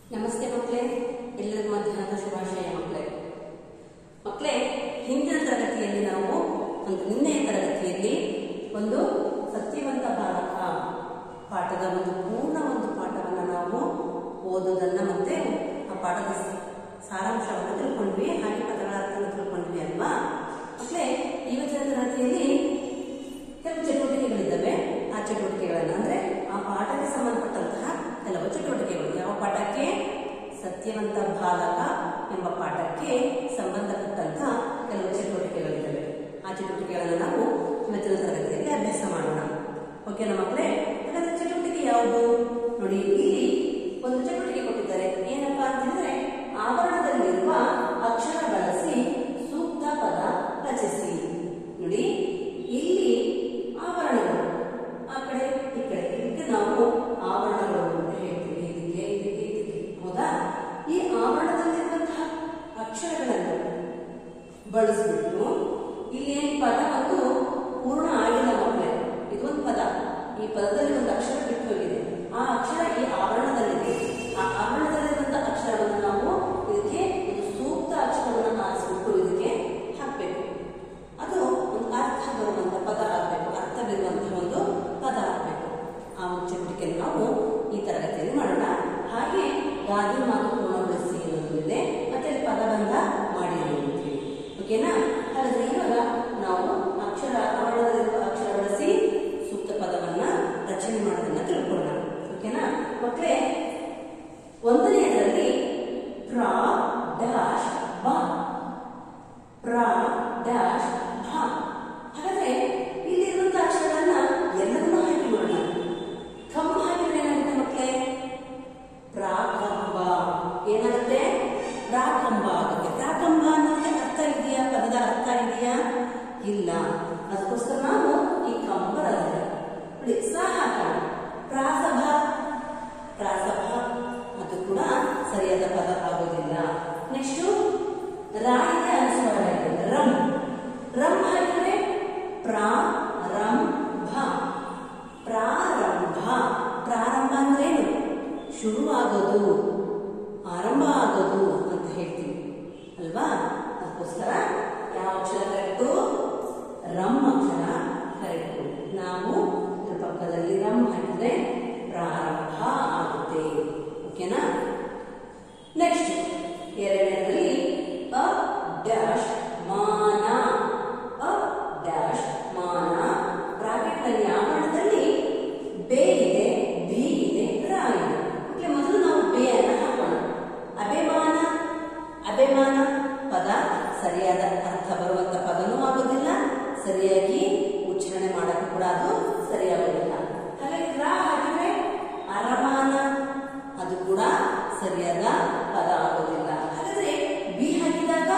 ನಮಸ್ತೆ ಮಕ್ಕಳೇ ಎಲ್ಲರಿಗೂ ಮಧ್ಯಾಹ್ನದ ಶುಭಾಶಯ ಮಕ್ಕಳೇ ಮಕ್ಕಳೇ ಹಿಂದಿನ ತರಗತಿಯಲ್ಲಿ ನಾವು ಒಂದು ನಿನ್ನೆಯ ತರಗತಿಯಲ್ಲಿ ಒಂದು ಸತ್ಯವಂತ ಬಾಲಕ ಪಾಠದ ಒಂದು ಪೂರ್ಣ ಒಂದು ಪಾಠವನ್ನು ನಾವು ಓದೋದನ್ನ ಮತ್ತೆ ಆ ಪಾಠದ ಸ- ಸಾರಾಂಶವನ್ನು ತಿಳ್ಕೊಂಡ್ವಿ ಹಾಗೆ ಪದಗಳ ಅರ್ಥವನ್ನು ತಿಳ್ಕೊಂಡ್ವಿ ಅಲ್ವಾ ಮಕ್ಕಳೇ ಇವತ್ತಿನ ತರಗತಿಯಲ್ಲಿ ಕೆಲವು ಚಟುವಟಿಕೆಗಳಿದ್ದಾವೆ ಆ ಚಟುವಟಿಕೆಗಳನ್ನ ಅಂದ್ರೆ ಆ ಪಾಠಕ್ಕೆ ಸಂಬಂಧಪಟ್ಟಂತಹ ಕೆಲವು ಚಟುವಟಿಕೆಗಳು ಯಾವ ಪಾಠಕ್ಕೆ ಸತ್ಯವಂತ ಬಾಲಕ ಎಂಬ ಪಾಠಕ್ಕೆ ಸಂಬಂಧಪಟ್ಟಂತಹ ಕೆಲವು ಚಟುವಟಿಕೆಗಳಿದ್ದಾವೆ ಆ ಚಟುವಟಿಕೆಗಳನ್ನು ನಾವು ಇವತ್ತಿನ ತರಗತಿಯಲ್ಲಿ ಅಭ್ಯಾಸ ಮಾಡೋಣ ಓಕೆನಾ ಮಕ್ಕಳೇ ಹಾಗಾದ್ರೆ ಚಟುವಟಿಕೆ ಯಾವುದು ನೋಡಿ ಇಲ್ಲಿ ಒಂದು ಚಟುವಟಿಕೆ ಕೊಟ್ಟಿದ್ದಾರೆ ಏನಪ್ಪಾ ಅಂತಂದ್ರೆ ಆವರಣದಲ್ಲಿರುವ ಅಕ್ಷರ ಬಳಸಿ ಸೂಕ್ತ ಪದ ರಚಿಸಿ ನೋಡಿ ಇಲ್ಲಿ ಆವರಣಗಳು ಆ ಕಡೆ ಈ ಕಡೆ ಇದಕ್ಕೆ ನಾವು ಆವರಣಗಳು ಅಂತ ಹೇಳ್ತೀವಿ ಇದಕ್ಕೆ ಇದಕ್ಕೆ ಇದಕ್ಕೆ ಹೌದಾ ಈ ಆವರಣದಲ್ಲಿರುವಂತಹ ಅಕ್ಷರಗಳನ್ನು ಬಳಸ್ಬಿಟ್ಟು ಇಲ್ಲಿ ಏನ್ ಪದ ಒಂದು ಪೂರ್ಣ ಆಗಿಲ್ಲ ಮಕ್ಕಳೇ ಇದೊಂದು ಪದ ಈ ಪದದಲ್ಲಿ ಒಂದು ಅಕ್ಷರ ಬಿಟ್ಟು ಹೋಗಿದೆ ಆ ಅಕ್ಷರ ಈ ಆವರಣದಲ್ಲಿದೆ ಆ ಆವರಣದಲ್ಲಿರುವಂತಹ ಅಕ್ಷರವನ್ನು ನಾವು ಇದಕ್ಕೆ ಒಂದು ಸೂಕ್ತ ಅಕ್ಷರವನ್ನು ಆರಿಸ್ಬಿಟ್ಟು ಇದಕ್ಕೆ ಹಾಕ್ಬೇಕು ಅದು ಒಂದು ಅರ್ಥ ಬರುವಂತ ಪದ ಆಗಬೇಕು ಅರ್ಥ ಬರುವಂತಹ ಒಂದು ಪದ ಆಗಬೇಕು ಆ ಒಂದು ಚಟುವಟಿಕೆಯನ್ನು ನಾವು ಈ ತರಗತಿಯಲ್ಲಿ ಮಾಡೋಣ ಹಾಗೆ ಗಾದೆ ಮಾತು ಪೂರ್ಣಗೊಳಿಸಿ ಅನ್ನೋದು ಇದೆ ಮತ್ತೆ ಅಲ್ಲಿ ಪದಬಂಧ ಮಾಡಿ ಅನ್ನೋದು ಓಕೆನಾ ಹಾಗಾದ್ರೆ ಇವಾಗ ನಾವು ಅಕ್ಷರ ಆವರಣದಲ್ಲಿರುವ ಅಕ್ಷರ ಬಳಸಿ ಸೂಕ್ತ ಪದವನ್ನ ರಚನೆ ಮಾಡೋದನ್ನ ತಿಳ್ಕೊಳ್ಳೋಣ ಓಕೆನಾ ಮಕ್ಕಳೇ ಒಂದನೆಯದರಲ್ಲಿ ಪ್ರ ಡ್ಯಾಶ್ ಬ ಪ್ರ ಡ್ಯಾಶ್ ಭ ಹಾಗಾದ್ರೆ ಇಲ್ಲಿರುವಂತಹ ಅಕ್ಷರಗಳನ್ನ ಎಲ್ಲವನ್ನೂ ಹಾಕಿ ಮಾಡೋಣ ಕಮ್ಮ ಹಾಕಿದ್ರೆ ಏನಾಗುತ್ತೆ ಮಕ್ಕಳೇ ಪ್ರಾಕಂಬ ಏನಾಗುತ್ತೆ ಪ್ರಾಕಂಬ ಆಗುತ್ತೆ ಪ್ರಾಕಂಬ ಅನ್ನೋದಕ್ಕೆ ಅರ್ಥ ಇದೆಯಾ ಪದದ ಅರ್ಥ ಇದೆಯಾ ಇಲ್ಲ ಅದಕ್ಕೋಸ್ಕರ ನಾವು ಈ ಕಂಬ ಬರೋದಿಲ್ಲ ನೋಡಿ ಸ ಹಾಕೋಣ ಪ್ರಾಸಭ ಪ್ರಾಸಭ ಅದು ಕೂಡ ಸರಿಯಾದ ಪದ ಆಗೋದಿಲ್ಲ ನೆಕ್ಸ್ಟ್ ರಾಯಿಗೆ ಅನುಸ್ವಾರ ಇದೆ ರಂ ರಂ ಹಾಕಿದ್ರೆ ಪ್ರಾ ರಂ ಭ ಪ್ರಾರಂಭ ಪ್ರಾರಂಭ ಅಂದ್ರೇನು ಶುರುವಾಗೋದು ಆರಂಭ ಆಗೋದು ಅಂತ ಹೇಳ್ತೀವಿ ಅಲ್ವಾ ಅದಕ್ಕೋಸ್ಕರ ಯಾವ ಅಕ್ಷರ ಕರೆಕ್ಟು ರಂ ಅಕ್ಷರ ಕರೆಕ್ಟು ನಾವು ಇದ್ರ ಪಕ್ಕದಲ್ಲಿ ರಂ ಹಾಕಿದ್ರೆ ಪ್ರಾರಂಭ ಆಗುತ್ತೆ ಓಕೆನಾ ನೆಕ್ಸ್ಟ್ ಎರಡನೇದಲ್ಲಿ ಅ ಡ್ಯಾಶ್ ಮಾನ ಅ ಡ್ಯಾಶ್ ಮಾನ ಬ್ರಾಕೆಟ್ ನಲ್ಲಿ ಆವರಣದಲ್ಲಿ ಬೇ ಇದೆ ಬಿ ಇದೆ ರಾ ಇದೆ ಓಕೆ ಮೊದಲು ನಾವು ಬೇ ಅನ್ನ ಹಾಕೋಣ ಅಭಿಮಾನ ಅಭಿಮಾನ ಪದ ಸರಿಯಾದ ಅರ್ಥ ಬರುವಂತ ಪದನೂ ಆಗೋದಿಲ್ಲ ಸರಿಯಾಗಿ ಉಚ್ಚಾರಣೆ ಮಾಡಕ್ಕೆ ಕೂಡ ಅದು ಸರಿಯಾಗೋದಿಲ್ಲ ಹಾಗಾಗಿ ರಾ ಹಾಕಿದ್ರೆ ಅರಮಾನ ಅದು ಕೂಡ ಸರಿಯಾದ ಪದ ಆಗೋದಿಲ್ಲ ಹಾಗಾದ್ರೆ ಬಿ ಹಾಕಿದಾಗ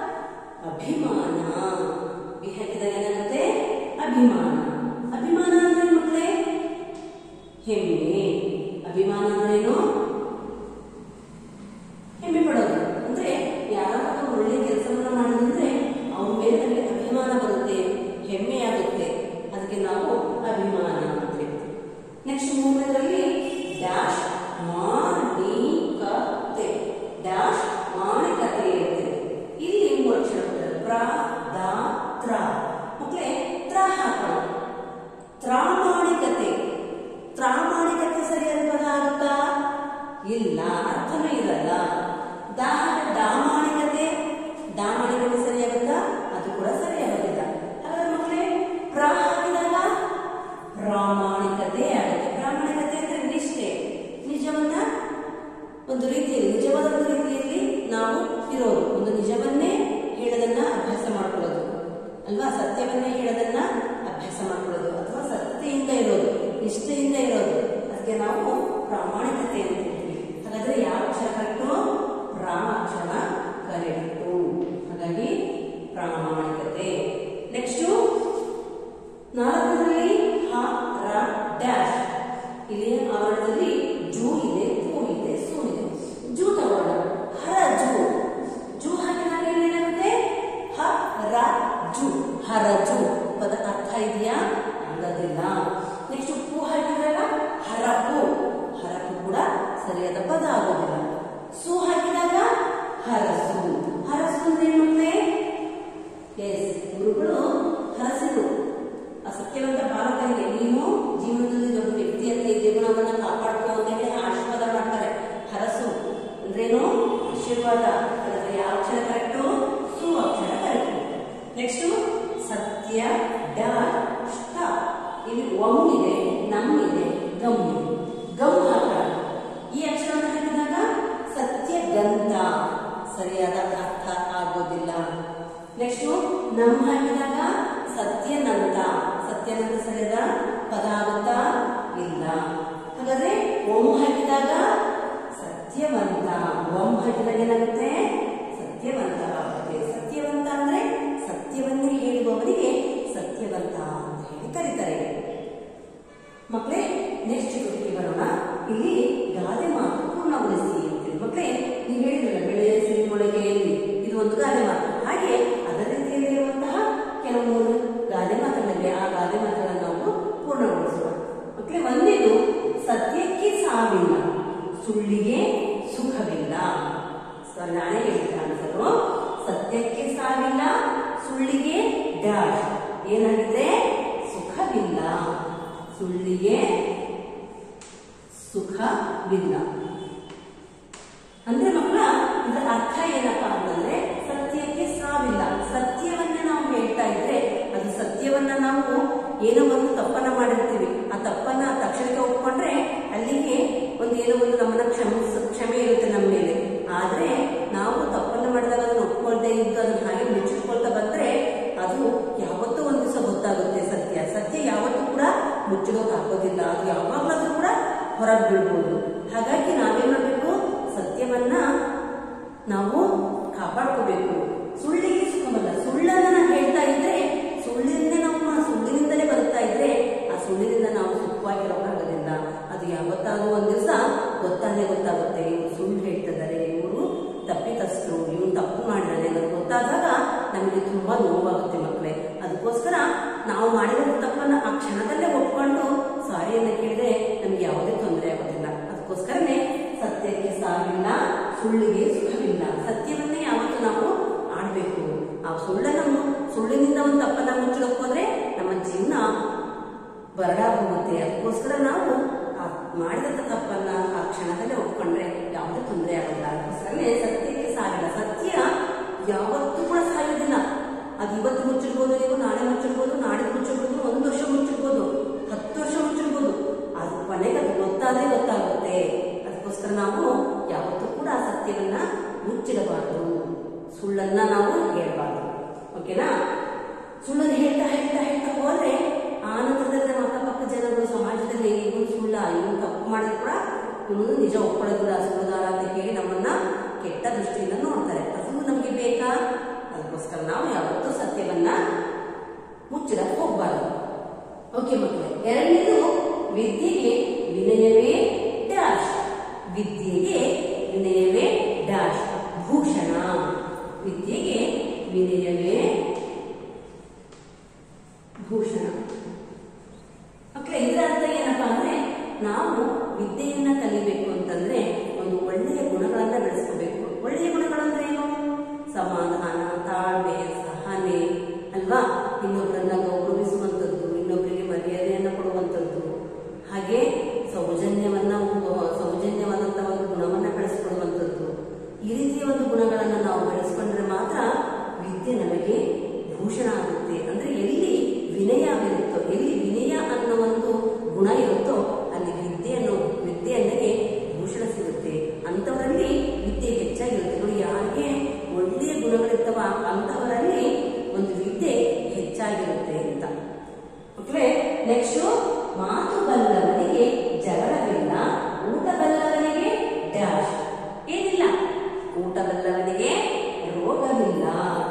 ಅಭಿಮಾನ ಬಿ ಹಾಕಿದಾಗ ಏನಾಗುತ್ತೆ ಅಭಿಮಾನ ಅಭಿಮಾನ ಅಂದ್ರೆ ಮಕ್ಕಳೇ ಹೆಮ್ಮೆ ಅಭಿಮಾನ ಅಂದ್ರೇನು ಹೆಮ್ಮೆ ಪಡೋದು ಅಂದ್ರೆ ಯಾರಾದ್ರೂ ಒಳ್ಳೆ ಕೆಲಸವನ್ನ ಮಾಡಿದ್ರೆ ಅವ್ರ ಮೇಲೆ ನಮಗೆ ಅಭಿಮಾನ ಬರುತ್ತೆ ಹೆಮ್ಮೆ ಆಗುತ್ತೆ ಅದಕ್ಕೆ ನಾವು ಅಭಿಮಾನ ಅಂತ ಹೇಳ್ತೀವಿ ನೆಕ್ಸ್ಟ್ ಮೂರನೇದರಲ್ಲಿ ಡ್ಯಾಶ್ ಮಾಣಿಕತೆ ಡ್ಯಾಶ್ ಮಾಣಿಕತೆ ಇರುತ್ತೆ ಇಲ್ಲಿ ಮೂರು ಅಕ್ಷರ ಬರ್ತದೆ ಪ್ರ ದ ತ್ರ ಮಕ್ಕಳೇ ತ್ರ ಹಾಕೋಣ ತ್ರಾಮಾಣಿಕತೆ ತ್ರಾಮಾಣಿಕತೆ ಸರಿಯಾದ ಪದ ಆಗುತ್ತಾ ಇಲ್ಲ ಅರ್ಥನೂ ಇರಲ್ಲ ದಾ ಡಾಮಾಣಿಕತೆ ಡಾಮಾಣಿಕತೆ ಸರಿಯಾಗುತ್ತಾ ಅದು ಕೂಡ ಸರಿಯಾಗೋದಿಲ್ಲ ಹಾಗಾದ್ರೆ ಮಕ್ಕಳೇ ಪ್ರ ಹಾಕಿದಾಗ ಪ್ರಾಮಾಣಿಕತೆ ಆಗುತ್ತೆ ಪ್ರಾಮಾಣಿಕತೆ ಅಂದ್ರೆ ನಿಷ್ಠೆ ನಿಜವನ್ನ ಒಂದು ರೀತಿಯಲ್ಲಿ ನಿಜವಾದ ಒಂದು ರೀತಿಯಲ್ಲಿ ನಾವು ಇರೋದು ಒಂದು ನಿಜವನ್ನೇ ಹೇಳೋದನ್ನ ಅಭ್ಯಾಸ ಮಾಡ್ಕೊಳ್ಳೋದು ಅಲ್ವಾ ಸತ್ಯವನ್ನೇ ಹೇಳೋದನ್ನ ಅಭ್ಯಾಸ ಮಾಡ್ಕೊಳ್ಳೋದು ಅಥವಾ ಸತ್ಯದಿಂದ ಇರೋದು ನಿಷ್ಠೆಯಿಂದ ಇರೋದು ಅದಕ್ಕೆ ನಾವು ಪ್ರಾಮಾಣಿಕತೆ ಅಂತ ಹೇಳ್ತೀವಿ ಹಾಗಾದ್ರೆ ಯಾವ ಅಕ್ಷರ ಕರೆಕ್ಟು ಪ್ರಾಣ ಅಕ್ಷರ ಕರೆಕ್ಟು ಹಾಗಾಗಿ ಪ್ರಾಮಾಣಿಕತೆ ನೆಕ್ಸ್ಟು ನಾಲ್ಕರಲ್ಲಿ ಹ ರ ಡ್ಯಾಶ್ ಇಲ್ಲಿ ಆವರಣದಲ್ಲಿ ಜೂ ಇದೆ ಪೂ ಇದೆ ಸೂ ಇದೆ ಜೂ ತಗೊಳ್ಳೋಣ ಹರ ಜೂ ಜೂ ಹಾಕಿದಾಗ ಏನೇನಾಗುತ್ತೆ ಹ ರ ಜು ಹರಜು ಪದ ಅರ್ಥ ಇದೆಯಾ ಆಗೋದಿಲ್ಲ ನೆಕ್ಸ್ಟ್ ಪೂ ಹಾಕಿದಾಗ ಹರಪು ಹರಪು ಕೂಡ ಸರಿಯಾದ ಪದ ಆಗೋದಿಲ್ಲ ಗಮ್ ಗಮ್ ಹಾಕೋಣ ಈ ಅಕ್ಷರವನ್ನು ಹಾಕಿದಾಗ ಸತ್ಯಗಂಧ ಸರಿಯಾದ ಅರ್ಥ ಆಗೋದಿಲ್ಲ ನೆಕ್ಸ್ಟ್ ನಮ್ ಹಾಕಿದಾಗ ಸತ್ಯನಂತ ಸತ್ಯನಂತ ಸರಿಯಾದ ಪದ ಆಗುತ್ತಾ ಇಲ್ಲ ಹಾಗಾದ್ರೆ ಓಂ ಹಾಕಿದಾಗ ಸತ್ಯವಂತ ಓಂ ಹಾಕಿದಾಗ ಏನಾಗುತ್ತೆ ಸತ್ಯವಂತ ಆಗುತ್ತೆ ಸತ್ಯವಂತ ಅಂದ್ರೆ ಸತ್ಯವನ್ನೇ ಹೇಳುವವರಿಗೆ ಸತ್ಯವಂತ ಅಂತ ಹೇಳಿ ಕರೀತಾರೆ ಮಕ್ಕಳೇ ನೆಕ್ಸ್ಟ್ ಟೊಪಿಗೆ ಬರೋಣ ಇಲ್ಲಿ ಗಾದೆ ಮಾತು ಪೂರ್ಣಗೊಳಿಸಿ ಅಂತೇಳಿ ಮಕ್ಕಳೇ ನೀವು ಹೇಳಿದ್ರಲ್ಲ ಬೆಳೆಯ ಸಿರಿಮೊಳಗೆಯಲ್ಲಿ ಇದು ಒಂದು ಗಾದೆ ಮಾತು ಹಾಗೆ ಅದರ ರೀತಿಯಲ್ಲಿರುವಂತಹ ಕೆಲವು ಗಾದೆ ಮಾತುಗಳಿವೆ ಆ ಗಾದೆ ಮಾತುಗಳನ್ನು ನಾವು ಪೂರ್ಣಗೊಳಿಸುವ ಮಕ್ಕಳೇ ಒಂದೇದು ಸತ್ಯಕ್ಕೆ ಸಾವಿಲ್ಲ ಸುಳ್ಳಿಗೆ ಸುಖವಿಲ್ಲ ಸೊ ನಾನೇ ಹೇಳ್ತೀನಿ ಸತ್ಯಕ್ಕೆ ಸಾವಿಲ್ಲ ಸುಳ್ಳಿಗೆ ಡ್ಯಾಶ್ ಏನಾಗಿದೆ ಸುಖವಿಲ್ಲ ಸುಳ್ಳಿಗೆ ಸುಖವಿಲ್ಲ ಅಂದ್ರೆ ಮಕ್ಕಳ ಇದರ ಅರ್ಥ ಏನಪ್ಪಾ ಅಂತಂದ್ರೆ ಸತ್ಯಕ್ಕೆ ಸಾವಿಲ್ಲ ಸತ್ಯವನ್ನ ನಾವು ಹೇಳ್ತಾ ಇದ್ರೆ ಅದು ಸತ್ಯವನ್ನ ನಾವು ಏನೋ ಒಂದು ತಪ್ಪನ್ನ ಮಾಡಿರ್ತೀವಿ ಆ ತಪ್ಪನ್ನ ತಕ್ಷಣಕ್ಕೆ ಒಪ್ಕೊಂಡ್ರೆ ಅಲ್ಲಿಗೆ ಒಂದು ಏನೋ ಒಂದು ನಮ್ಮನ್ನ ಕ್ಷಮಿಸ ಕ್ಷಮೆ ಇರುತ್ತೆ ನಮ್ಮ ಮೇಲೆ ಆದ್ರೆ ನಾವು ತಪ್ಪನ್ನ ಮಾಡಿದಾಗ ಅದನ್ನ ಒಪ್ಕೊಳ್ದೇ ಇದ್ದು ಅದನ್ನ ಹಾಗೆ ಮುಚ್ಚಿಟ್ಕೊಳ್ತಾ ಬಂದ್ರೆ ಅದು ಯಾವತ್ತೂ ಒಂದು ದಿವಸ ಗೊತ್ತಾಗುತ್ತೆ ಸತ್ಯ ಸತ್ಯ ಯಾವತ್ತೂ ಕೂಡ ಮುಚ್ಚಳೋಕ್ ಆಗೋದಿಲ್ಲ ಅದು ಯಾವಾಗ್ಲಾದ್ರೂ ಕೂಡ ಹೊರಗೆ ಬೀಳ್ಬೋದು ಹಾಗಾಗಿ ನಾವೇನ್ ಮಾಡ್ಬೇಕು ಸತ್ಯವನ್ನ ನಾವು ಕಾಪಾಡ್ಕೋಬೇಕು ಸುಳ್ಳಿಗೆ ಸುಖವಲ್ಲ ಸುಳ್ಳನ್ನ ನಾವು ಹೇಳ್ತಾ ಇದ್ರೆ ಸುಳ್ಳಿಂದ ನಾವು ಆ ಸುಳ್ಳಿನಿಂದಲೇ ಬದುಕ್ತಾ ಇದ್ರೆ ಆ ಸುಳ್ಳಿನಿಂದ ನಾವು ಸುಖವಾಗಿರೋಕ್ಕಾಗೋದಿಲ್ಲ ಅದು ಯಾವತ್ತಾದ್ರೂ ಒಂದ್ ದಿವಸ ಗೊತ್ತಾಗೇ ಗೊತ್ತಾಗುತ್ತೆ ಇವ್ರು ಸುಳ್ಳು ಹೇಳ್ತಿದ್ದಾರೆ ಇವರು ತಪ್ಪಿತಸ್ಥರು ಇವ್ರು ತಪ್ಪು ಮಾಡಿದಾರೆ ಅನ್ನೋದು ಗೊತ್ತಾದಾಗ ನಮಗೆ ತುಂಬಾ ನೋವಾಗುತ್ತೆ ಮಕ್ಕಳೇ ಅದಕ್ಕೋಸ್ಕರ ನಾವು ಮಾಡಿರೋ ತಪ್ಪನ್ನ ಆ ಕ್ಷಣದಲ್ಲೇ ಒಪ್ಕೊಂಡು ಸಾರಿಯನ್ನ ಕೇಳಿದ್ರೆ ನಮ್ಗೆ ಯಾವುದೇ ತೊಂದರೆ ಆಗೋದಿಲ್ಲ ಅದಕ್ಕೋಸ್ಕರನೇ ಸತ್ಯಕ್ಕೆ ಸಾವಿಲ್ಲ ಸುಳ್ಳಿಗೆ ಸುಖವಿಲ್ಲ ಸತ್ಯವನ್ನೇ ಯಾವತ್ತು ನಾವು ಆಡ್ಬೇಕು ಆ ಸುಳ್ಳನ್ನು ಮು- ಸುಳ್ಳಿನಿಂದ ಒಂದು ತಪ್ಪನ್ನ ಮುಚ್ಚಳಕ್ ಹೋದ್ರೆ ನಮ್ಮ ಜೀವನ ಬರಡಾಗೋಗುತ್ತೆ ಅದಕ್ಕೋಸ್ಕರ ನಾವು ಆ ಮಾಡಿದಂತ ತಪ್ಪನ್ನ ಆ ಕ್ಷಣದಲ್ಲೇ ಒಪ್ಕೊಂಡ್ರೆ ಯಾವುದೇ ತೊಂದರೆ ಆಗೋಲ್ಲ ಅದಕ್ಕೋಸ್ಕರನೇ ಸತ್ಯಕ್ಕೆ ಸಾವಿಲ್ಲ ಸತ್ಯ ಯಾವತ್ತೂ ಕೂಡ ಸಾಯೋದಿಲ್ಲ ಅದು ಇವತ್ತು ಮುಚ್ಚಿರ್ಬೋದು ನೀವು ನಾಳೆ ಮುಚ್ಚಿರ್ಬೋದು ನಾಡಿದ್ದು ಮುಚ್ಚಿರ್ಬೋದು ಒಂದು ವರ್ಷ ಮುಚ್ಚಿರ್ಬೋದು ಹತ್ತು ವರ್ಷ ಮುಚ್ಚಿರ್ಬೋದು ಅದು ಕೊನೆಗೆ ಅದು ಗೊತ್ತಾದ್ರೆ ಗೊತ್ತಾಗುತ್ತೆ ಅದಕ್ಕೋಸ್ಕರ ನಾವು ಯಾವತ್ತೂ ಕೂಡ ಆ ಸತ್ಯವನ್ನ ಮುಚ್ಚಿಡಬಾರದು ಸುಳ್ಳನ್ನ ನಾವು ಹೇಳ್ಬಾರ್ದು ಓಕೆನಾ ಸುಳ್ಳನ್ನು ಹೇಳ್ತಾ ಹೇಳ್ತಾ ಹೇಳ್ತಾ ಹೋದ್ರೆ ಆ ನಂತರದಲ್ಲಿ ನಮ್ಮ ಅಕ್ಕಪಕ್ಕ ಜನಗಳು ಸಮಾಜದಲ್ಲಿ ಇವನು ಸುಳ್ಳ ಇವನು ತಪ್ಪು ಮಾಡಿದ್ರು ಕೂಡ ಇವನು ನಿಜ ಒಪ್ಕೊಳ್ಳೋದಿಲ್ಲ ಸುಳ್ಳುಗಾರ ಅಂತ ಹೇಳಿ ನಮ್ಮನ್ನ ಕೆಟ್ಟ ದೃಷ್ಟಿಯಿಂದ ನೋಡ್ತಾರೆ ಅದು ನಮಗೆ ಬೇಕಾ ಅದಕ್ಕೋಸ್ಕರ ನಾವು ಯಾವತ್ತೂ ಸತ್ಯವನ್ನ ಮುಚ್ಚಿಡಕ್ಕೆ ಹೋಗ್ಬಾರ್ದು ಓಕೆ ಮಕ್ಕಳೇ ಎರಡನೇದು ವಿದ್ಯೆಗೆ ವಿನಯವೇ ಡ್ಯಾಶ್ ವಿದ್ಯೆಗೆ ವಿನಯವೇ ಡ್ಯಾಶ್ ಭೂಷಣ ವಿದ್ಯೆಗೆ ವಿನಯವೇ ಭೂಷಣ ಮಕ್ಕಳೇ ಇದರ ಅರ್ಥ ಏನಪ್ಪಾ ಅಂದ್ರೆ ನಾವು ವಿದ್ಯೆಯನ್ನ ಕಲಿಬೇಕು ಅಂತಂದ್ರೆ ಒಂದು ಒಳ್ಳೆಯ ಗುಣಗಳನ್ನ ಬೆಳೆಸ್ಕೋಬೇಕು ಒಳ್ಳೆಯ ಗುಣಗಳಂದ್ರೆ ಏನು ಸಮಾಧಾನ ತಾಳ್ಮೆ ಸಹನೆ ಅಲ್ವಾ ಇನ್ನೊಬ್ಬರನ್ನ ಗೌರವಿಸುವಂಥದ್ದು ಇನ್ನೊಬ್ಬರಿಗೆ ಮರ್ಯಾದೆಯನ್ನ ಕೊಡುವಂಥದ್ದು ಹಾಗೆ ಸೌಜನ್ಯವನ್ನ ಸೌಜನ್ಯವಾದಂತ ಒಂದು ಗುಣವನ್ನ ಬೆಳೆಸ್ಕೊಡುವಂಥದ್ದು ಈ ರೀತಿಯ ಒಂದು ಗುಣಗಳನ್ನ ನಾವು ಬೆಳೆಸ್ಕೊಂಡ್ರೆ ಮಾತ್ರ ವಿದ್ಯೆ ನಮಗೆ ಭೂಷಣ ಆಗುತ್ತೆ ಅಂದ್ರೆ ಎಲ್ಲಿ ವಿನಯ ಇರುತ್ತೋ ಎಲ್ಲಿ ವಿನಯ ಅನ್ನೋ ಒಂದು ಗುಣ ಇರುತ್ತೋ ಅಲ್ಲಿ ವಿದ್ಯೆ ಅನ್ನೋ ವಿದ್ಯೆ ಅನ್ನಗೆ ಭೂಷಣ ಸಿಗುತ್ತೆ ಅಂತವರಲ್ಲಿ ವಿದ್ಯೆ ಹೆಚ್ಚಾಗಿರುತ್ತೆ ನೋಡಿ ಯಾರಿಗೆ ಒಳ್ಳೆಯ ಗುಣಗಳಿರ್ತವ ಅಂತವರಲ್ಲಿ ಒಂದು ವಿದ್ಯೆ ಹೆಚ್ಚಾಗಿರುತ್ತೆ ಅಂತ ಓಕೆ ನೆಕ್ಸ್ಟ್ ಮಾತು ಬಲ್ಲವನಿಗೆ ಜಗಳವಿಲ್ಲ ಊಟ ಬಲ್ಲವನಿಗೆ ಡ್ಯಾಶ್ ಏನಿಲ್ಲ ಊಟ ಬಲ್ಲವನಿಗೆ ರೋಗವಿಲ್ಲ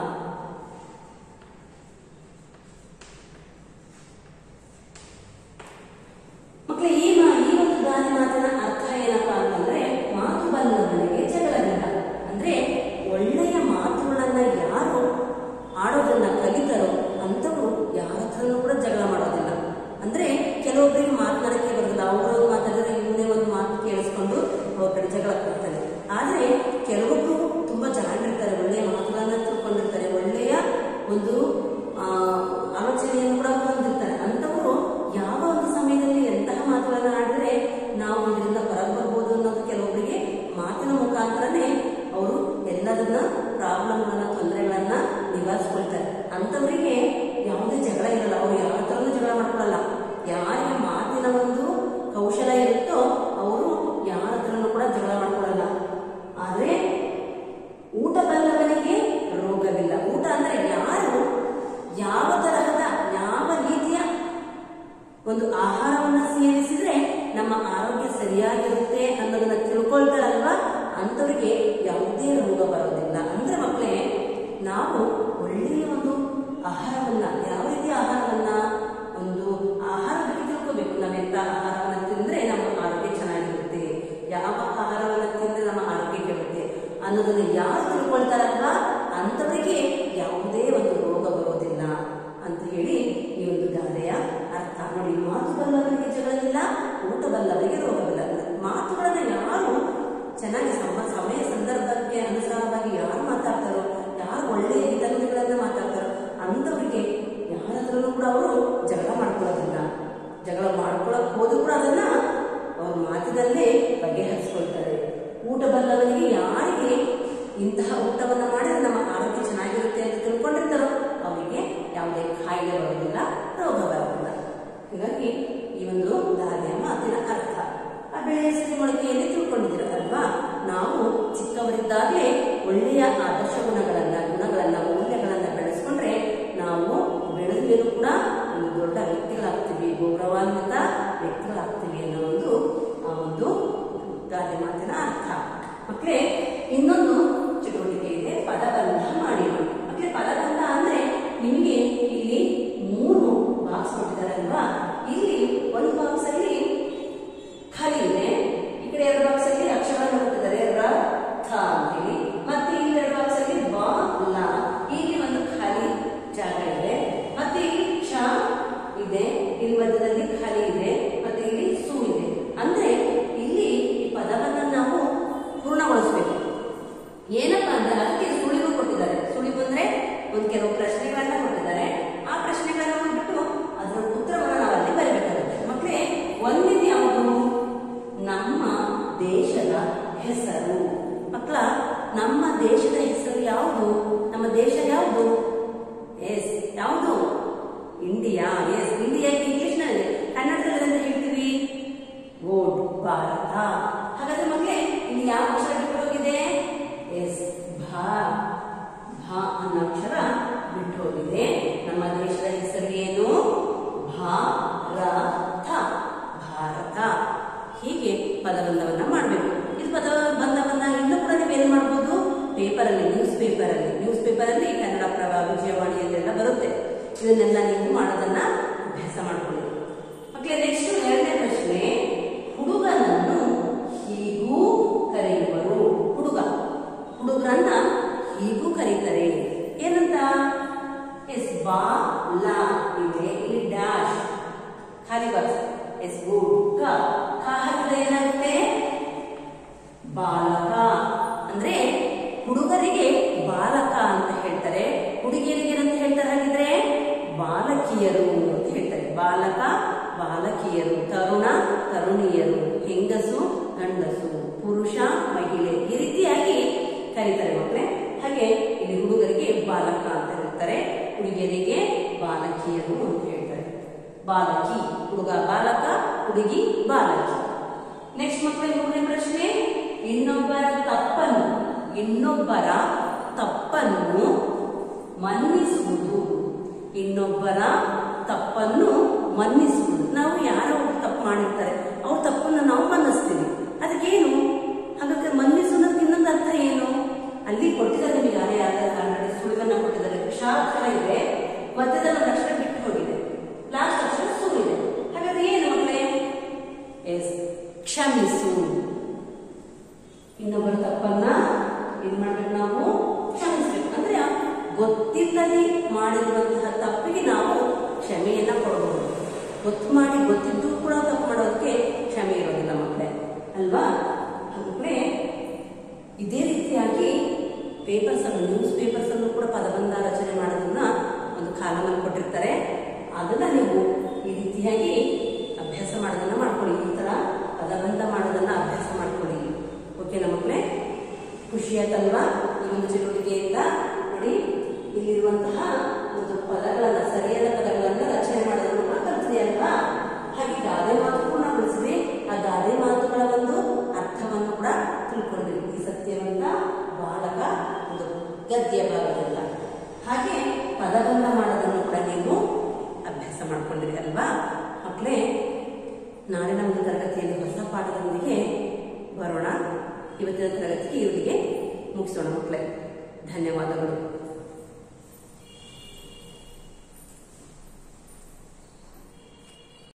ಮಕ್ಕಳೇ ಈ ಮಾ ಈ ಒಂದು ಗಾದೆ ಮಾತಿನ ಅರ್ಥ ಏನಪ್ಪಾ ಅಂತಂದ್ರೆ ಮಾತು ಬಲ್ಲವನಿಗೆ ಜಗಳವಿಲ್ಲ ಅಂದ್ರೆ ಒಳ್ಳೆಯ ಮಾತುಗಳನ್ನ ಯಾರು ಆಡೋದನ್ನ ಕಲಿತಾರೋ ಅಂತವರು ಯಾರ ಹತ್ರನೂ ಕೂಡ ಜಗಳ ಮಾಡೋದಿಲ್ಲ ಅಂದ್ರೆ ಕೆಲವೊಬ್ಬರಿಗೆ ಮಾತನಾಡಕ್ಕೆ ಬರೋದಿಲ್ಲ ಅವರು ಮಾತಾಡಿದ್ರೆ ಇವನೇ ಒಂದು ಮಾತು ಕೇಳಿಸ್ಕೊಂಡು ಅವ್ರ ಕಡೆ ಜಗಳ ಕೊಡ್ತಾರೆ ಆದ್ರೆ ಕೆಲವೊಬ್ರು ತುಂಬಾ ಚೆನ್ನಾಗಿರ್ತಾರೆ ಒಳ್ಳೆಯ ಮಾತುಗಳನ್ನ ತಿಳ್ಕೊಂಡಿರ್ತಾರೆ ಒಳ್ಳೆಯ ಒಂದು ಆ, ಆಲೋಚನೆಯನ್ನು ಕೂಡ ಹೊಂದಿರ್ತಾರೆ ಅಂತವರು ಯಾವ ಒಂದು ಸಮಯದಲ್ಲಿ ಎಂತಹ ಮಾತುಗಳನ್ನ ಆಡಿದ್ರೆ ನಾವು ಇದರಿಂದ ಹೊರಗೆ ಬರ್ಬೋದು ಅನ್ನೋದು ಕೆಲವೊಬ್ಬರಿಗೆ ಮಾತಿನ ಮುಖಾಂತರನೇ ಅವರು ಎಲ್ಲದನ್ನ ಪ್ರಾಬ್ಲಮ್ಗಳನ್ನ ತೊಂದರೆಗಳನ್ನ ನಿವಾರಿಸ್ಕೊಳ್ತಾರೆ ಅಂತವರಿಗೆ ಯಾವುದೇ ಜಗಳ ಇರಲ್ಲ ಅವ್ರು ಯಾವ ತರನು ಜಗಳ ಮಾಡ್ಕೊಳ್ಳಲ್ಲ ಯಾರಿಗೆ ಮಾತು ಒಂದು ಆಹಾರವನ್ನ ಸೇವಿಸಿದ್ರೆ ನಮ್ಮ ಆರೋಗ್ಯ ಸರಿಯಾಗಿರುತ್ತೆ ಅನ್ನೋದನ್ನ ತಿಳ್ಕೊಳ್ತಾರಲ್ವಾ ಅಂಥವ್ರಿಗೆ ಯಾವುದೇ ರೋಗ ಬರೋದಿಲ್ಲ ಅಂದ್ರೆ ಮಕ್ಕಳೇ ನಾವು ಒಳ್ಳೆಯ ಒಂದು ಆಹಾರವನ್ನ ಯಾವ ರೀತಿ ಆಹಾರವನ್ನ ಒಂದು ಆಹಾರ ಬಗ್ಗೆ ತಿಳ್ಕೋಬೇಕು ನಾವೆಂತ ಆಹಾರವನ್ನ ತಿಂದ್ರೆ ನಮ್ಮ ಆರೋಗ್ಯ ಚೆನ್ನಾಗಿರುತ್ತೆ ಯಾವ ಆಹಾರವನ್ನ ತಿಂದ್ರೆ ನಮ್ಮ ಆರೋಗ್ಯ ಕೆಡುತ್ತೆ ಅನ್ನೋದನ್ನ ಯಾರು ತಿಳ್ಕೊಳ್ತಾರಲ್ವಾ ಅಂಥವರಿಗೆ ಯಾವುದೇ ಒಂದು ರೋಗ ಬರೋದಿಲ್ಲ ಅಂತ ಹೇಳಿ ಈ ಒಂದು ಗಾದೆಯ ಅರ್ಥ ನೋಡಿ ಮಾತು ಬಲ್ಲವರಿಗೆ ಜಗಳವಿಲ್ಲ ಊಟ ಬಲ್ಲವರಿಗೆ ರೋಗವಿಲ್ಲ ಮಾತುಗಳನ್ನ ಯಾರು ಚೆನ್ನಾಗಿ ಸಮ ಸಮಯ ಸಂದರ್ಭಕ್ಕೆ ಅನುಸಾರವಾಗಿ ಯಾರು ಮಾತಾಡ್ತಾರೋ ಯಾರು ಒಳ್ಳೆಯ ವಿಧಾನಗಳನ್ನ ಮಾತಾಡ್ತಾರೋ ಅಂಥವರಿಗೆ ಯಾರ ಹತ್ರನೂ ಕೂಡ ಅವರು ಜಗಳ ಮಾಡ್ಕೊಳ್ಳೋದಿಲ್ಲ ಜಗಳ ಮಾಡ್ಕೊಳಕ್ ಹೋದ್ರು ಕೂಡ ಅದನ್ನ ಅವ್ರ ಮಾತಿನಲ್ಲೇ ಬಗೆಹರಿಸ್ಕೊಳ್ತಾರೆ ಊಟ ಬಲ್ಲವರಿಗೆ ಯಾರಿಗೆ ಇಂತಹ ಊಟವನ್ನ ಮಾಡಿದ್ರೆ ನಮ್ಮ ಆರೋಗ್ಯ ಚೆನ್ನಾಗಿರುತ್ತೆ ಅಂತ ತಿಳ್ಕೊಂಡಿರ್ತಾರೋ ಅವರಿಗೆ ಯಾವುದೇ ಕಾಯಿಲೆ ಬರೋದಿಲ್ಲ ರೋಗ ಬರೋದಿಲ್ಲ ಹೀಗಾಗಿ ಈ ಒಂದು ಗಾದೆಯ ಮಾತಿನ ಅರ್ಥ ಆ ಬೆಳೆ ಹೆಸರು ಮೊಳಕೆಯಲ್ಲಿ ತಿಳ್ಕೊಂಡಿದ್ದೀರ ಅಲ್ವಾ ನಾವು ಚಿಕ್ಕವರಿದ್ದಾಗಲೇ ಒಳ್ಳೆಯ ಆದರ್ಶ ಗುಣಗಳನ್ನ ಗುಣಗಳನ್ನ ಮೌಲ್ಯಗಳನ್ನ ಬೆಳೆಸ್ಕೊಂಡ್ರೆ ನಾವು ಬೆಳೆದ ಮೇಲೂ ಕೂಡ ಒಂದು ದೊಡ್ಡ ವ್ಯಕ್ತಿಗಳಾಗ್ತೀವಿ ಗೌರವಾನ್ವಿತ ವ್ಯಕ್ತಿಗಳಾಗ್ತೀವಿ ಅನ್ನೋ ಒಂದು ಆ ಒಂದು ಗಾದೆ ಮಾತಿನ ಅರ್ಥ ಮಕ್ಕಳೇ ಇನ್ನೊಂದು ಚಟುವಟಿಕೆ ಇದೆ ಪದಬಂಧ ಮಾಡಿ ಮಕ್ಕಳೇ ಪದಬಂಧ ಅಂದ್ರೆ ನಿಮಗೆ ಇಲ್ಲಿ ಮೂರು ಬಾಕ್ಸ್ ಕೊಟ್ಟಿದ್ದಾರೆ ಅಲ್ವಾ ಇಲ್ಲಿ ಒಂದು ಬಾಕ್ಸ್ ಅಲ್ಲಿ ಖಾಲಿ ಇದೆ ಈ ಕಡೆ ಎರಡು ಬಾಕ್ಸ್ ಅಲ್ಲಿ ಅಕ್ಷರಗಳನ್ನು ಕೊಟ್ಟಿದ್ದಾರೆ ರ ಥ ಅಂತೇಳಿ ಮತ್ತೆ ಇಲ್ಲಿ ಎರಡು ಬಾಕ್ಸ್ ಅಲ್ಲಿ ಬ ಲ ಇಲ್ಲಿ ಒಂದು ಖಾಲಿ ಜಾಗ ಇದೆ ಮತ್ತೆ ಇಲ್ಲಿ ಕ್ಷ ಇದೆ ಇಲ್ಲಿ ಮಧ್ಯದಲ್ಲಿ ಖಾಲಿ ಇದೆ ಮತ್ತೆ ಇಲ್ಲಿ ಸು ಇದೆ ಅಂದ್ರೆ ಇಲ್ಲಿ ಈ ಪದವನ್ನ ನಾವು ಪೂರ್ಣಗೊಳಿಸಬೇಕು ಏನಪ್ಪಾ ಅಂದ್ರೆ ಅದಕ್ಕೆ ಸುಳಿವು ಕೊಟ್ಟಿದ್ದಾರೆ ಸುಳಿವು ಅಂದ್ರೆ ಒಂದು ಕೆಲವು ಪ್ರಶ್ನೆಗಳನ್ನ ಕೊಟ್ಟಿದ್ದಾರೆ ಆ ಪ್ರಶ್ನೆಗಳನ್ನ ಬಿಟ್ಟು ಅದರ ಉತ್ತರವನ್ನು ನಾವು ಅಲ್ಲಿ ಬರಬೇಕಾಗುತ್ತೆ ಮಕ್ಕಳೇ ಒಂದಿನ ಯಾವುದು ನಮ್ಮ ದೇಶದ ಹೆಸರು ಮಕ್ಕಳ ನಮ್ಮ ದೇಶದ ಹೆಸರು ಯಾವುದು ನಮ್ಮ ದೇಶ ಯಾವುದು ಎಸ್ ಯಾವುದು ಇಂಡಿಯಾ ಎಸ್ ಇಂಡಿಯಾ ಇಂಗ್ಲಿಷ್ ನಲ್ಲಿ ಕನ್ನಡದಲ್ಲಿ ಅಂತ ಹೇಳ್ತೀವಿ ಗೋಡ್ ಭಾರತ ಹಾಗಾದ್ರೆ ಮಕ್ಕಳೇ ಇಲ್ಲಿ ಯಾವ ಅಕ್ಷರ ಬಿಟ್ಟು ಹೋಗಿದೆ ಎಸ್ ಭಾ ಭಾ ಅನ್ನೋ ಅಕ್ಷರ ಬಿಟ್ಟು ಹೋಗಿದೆ ನಮ್ಮ ದೇಶದ ಹೆಸರು ಏನು ಭಾರತ ಭಾರತ ಹೀಗೆ ಪದಬಂಧವನ್ನ ಮಾಡಬೇಕು ಇದು ಪದಬಂಧವನ್ನ ಇನ್ನೂ ಕೂಡ ನೀವು ಏನ್ ಮಾಡ್ಬೋದು ಪೇಪರ್ ಅಲ್ಲಿ ನ್ಯೂಸ್ ಪೇಪರ್ ಅಲ್ಲಿ ನ್ಯೂಸ್ ಪೇಪರ್ ಅಲ್ಲಿ ಕನ್ನಡ ಪ್ರಭ ವಿಜಯವಾಣಿಯಲ್ಲೆಲ್ಲ ಬರುತ್ತೆ ಇದನ್ನೆಲ್ಲ ನೀವು ಮಾಡೋದನ್ನ ಅಭ್ಯಾಸ ಮಾಡ್ಕೊಳ್ಳಿ ಮಕ್ಕಳೇ ನೆಕ್ಸ್ಟ್ ಎರಡನೇ ಪ್ರಶ್ನೆ ಹುಡುಗನನ್ನು ಹೀಗೂ ಕರೆಯುವರು ಹುಡುಗ ಹುಡುಗರನ್ನ ಹೀಗೂ ಕರೀತಾರೆ ಏನಂತ ಎಸ್ ಬಾ ಲಾ ಇದೆ ಇಲ್ಲಿ ಡ್ಯಾಶ್ ಖಾಲಿ ಬಾಕ್ಸ್ ಎಸ್ ಗುಡ್ ಕ ಕ ಹಾಕಿದ್ರೆ ಏನಾಗುತ್ತೆ ಬಾಲಕ ಅಂದ್ರೆ ಹುಡುಗರಿಗೆ ಬಾಲಕ ಅಂತ ಹೇಳ್ತಾರೆ ಹುಡುಗಿಯರಿಗೆ ಏನಂತ ಹೇಳ್ತಾರೆ ಹಾಗಿದ್ರೆ ಬಾಲಕಿಯರು ಅಂತ ಹೇಳ್ತಾರೆ ಬಾಲಕ ಬಾಲಕಿಯರು ತರುಣ ತರುಣಿಯರು ಹೆಂಗಸು ಗಂಡಸು ಪುರುಷ ಮಹಿಳೆ ಈ ರೀತಿಯಾಗಿ ಕರೀತಾರೆ ಮಕ್ಕಳೇ ಹಾಗೆ ಇಲ್ಲಿ ಹುಡುಗರಿಗೆ ಬಾಲಕ ಅಂತ ಹೇಳ್ತಾರೆ ಹುಡುಗಿಯರಿಗೆ ಬಾಲಕಿಯರು ಅಂತ ಹೇಳ್ತಾರೆ ಬಾಲಕಿ ಹುಡುಗ ಬಾಲಕ ಹುಡುಗಿ ಬಾಲಕಿ ನೆಕ್ಸ್ಟ್ ಮಕ್ಕಳಿಗೆ ಮೂರನೇ ಪ್ರಶ್ನೆ ಇನ್ನೊಬ್ಬರ ತಪ್ಪನ್ನು ಇನ್ನೊಬ್ಬರ ತಪ್ಪನ್ನು ಮನ್ನಿಸುವುದು ಇನ್ನೊಬ್ಬರ ತಪ್ಪನ್ನು ಮನ್ನಿಸುವುದು ನಾವು ಯಾರೋ ಒಬ್ರು ತಪ್ಪು ಮಾಡಿರ್ತಾರೆ ಅವ್ರ ತಪ್ಪನ್ನು ನಾವು ಮನ್ನಿಸ್ತೀವಿ ಅದಕ್ಕೇನು ಹಾಗಾದ್ರೆ ಮನ್ನಿಸುವುದಕ್ಕೆ ಇನ್ನೊಂದು ಅರ್ಥ ಏನು ಅಲ್ಲಿ ಕೊಟ್ಟಿದ್ದಾರೆ ನಿಮಗೆ ಯಾರೇ ಯಾರ ಕನ್ನಡ ಸುಳಿವನ್ನ ಕೊಟ್ಟಿದ್ದಾರೆ ಕ್ಷಾಕ್ಷರ ಇದೆ ಮಧ್ಯದಲ್ಲಿ ಒಂದು ಅಕ್ಷರ ಬಿಟ್ಟು ಹೋಗಿದೆ ಲಾಸ್ಟ್ ಅಕ್ಷರ ಸು ಇದೆ ಹಾಗಾದ್ರೆ ಏನು ಮಕ್ಕಳೇ ಎಸ್ ಕ್ಷಮಿಸು ಇನ್ನೊಬ್ಬರ ತಪ್ಪನ್ನ ಏನ್ ಮಾಡ್ಬೇಕು ನಾವು ಕ್ಷಮಿಸ್ಬೇಕು ಅಂದ್ರೆ ಗೊತ್ತಿಲ್ಲದೆ ಮಾಡಿರುವಂತಹ ತಪ್ಪಿಗೆ ನಾವು ಕ್ಷಮೆಯನ್ನ ಕೊಡಬಹುದು ಗೊತ್ತು ಮಾಡಿ ಗೊತ್ತಿದ್ದು ಕೂಡ ತಪ್ಪು ಮಾಡೋದಕ್ಕೆ ಕ್ಷಮೆ ಇರೋದಿಲ್ಲ ಮಕ್ಕಳೇ ಅಲ್ವಾ ಮಕ್ಕಳೇ ಇದೇ ರೀತಿಯಾಗಿ ಪೇಪರ್ಸ್ ಅನ್ನು ನ್ಯೂಸ್ ಪೇಪರ್ಸ್ ಅನ್ನು ಕೂಡ ಪದಬಂಧ ರಚನೆ ಮಾಡೋದನ್ನ ಒಂದು ಕಾಲಮಲ್ಲಿ ಕೊಟ್ಟಿರ್ತಾರೆ ಅದನ್ನ ನೀವು ಈ ರೀತಿಯಾಗಿ ಅಭ್ಯಾಸ ಮಾಡೋದನ್ನ ಮಾಡ್ಕೊಳ್ಳಿ ಈ ತರ ಪದಬಂಧ ಮಾಡೋದನ್ನ ಅಭ್ಯಾಸ ಮಾಡ್ಕೊಳ್ಳಿ ಓಕೆನಾ ಮಕ್ಕಳೇ ಖುಷಿ ಆಯ್ತಲ್ವಾ ಈ ಒಂದು ಚಟುವಟಿಕೆಯಿಂದ ನೋಡಿ ಇಲ್ಲಿರುವಂತಹ ಒಂದು ಪದಗಳನ್ನ ಸರಿಯಾದ ಪದಗಳನ್ನ ರಚನೆ ಮಾಡೋದನ್ನು ಕೂಡ ಕಲ್ತಿದೆ ಅಲ್ವಾ ಹಾಗೆ ಗಾದೆ ಮಾತು ಪೂರ್ಣಗೊಳಿಸಿದೆ ಆ ಗಾದೆ ಮಾತುಗಳ ಒಂದು ಅರ್ಥವನ್ನು ಕೂಡ ತಿಳ್ಕೊಂಡ್ರಿ ಈ ಸತ್ಯವಂತ ಬಾಲಕ ಒಂದು ಗದ್ಯ ಭಾಗದಲ್ಲ ಹಾಗೆ ಪದಬಂಧ ಮಾಡೋದನ್ನು ಕೂಡ ನೀವು ಅಭ್ಯಾಸ ಮಾಡ್ಕೊಂಡಿರಿ ಅಲ್ವಾ ಮಕ್ಕಳೇ ನಾಳಿನ ಒಂದು ತರಗತಿಯಲ್ಲಿ ಹೊಸ ಪಾಠದೊಂದಿಗೆ ಬರೋಣ ಇವತ್ತಿನ ತರಗತಿಗೆ ಇಲ್ಲಿಗೆ ಮುಗಿಸೋಣ ಮಕ್ಕಳೇ ಧನ್ಯವಾದಗಳು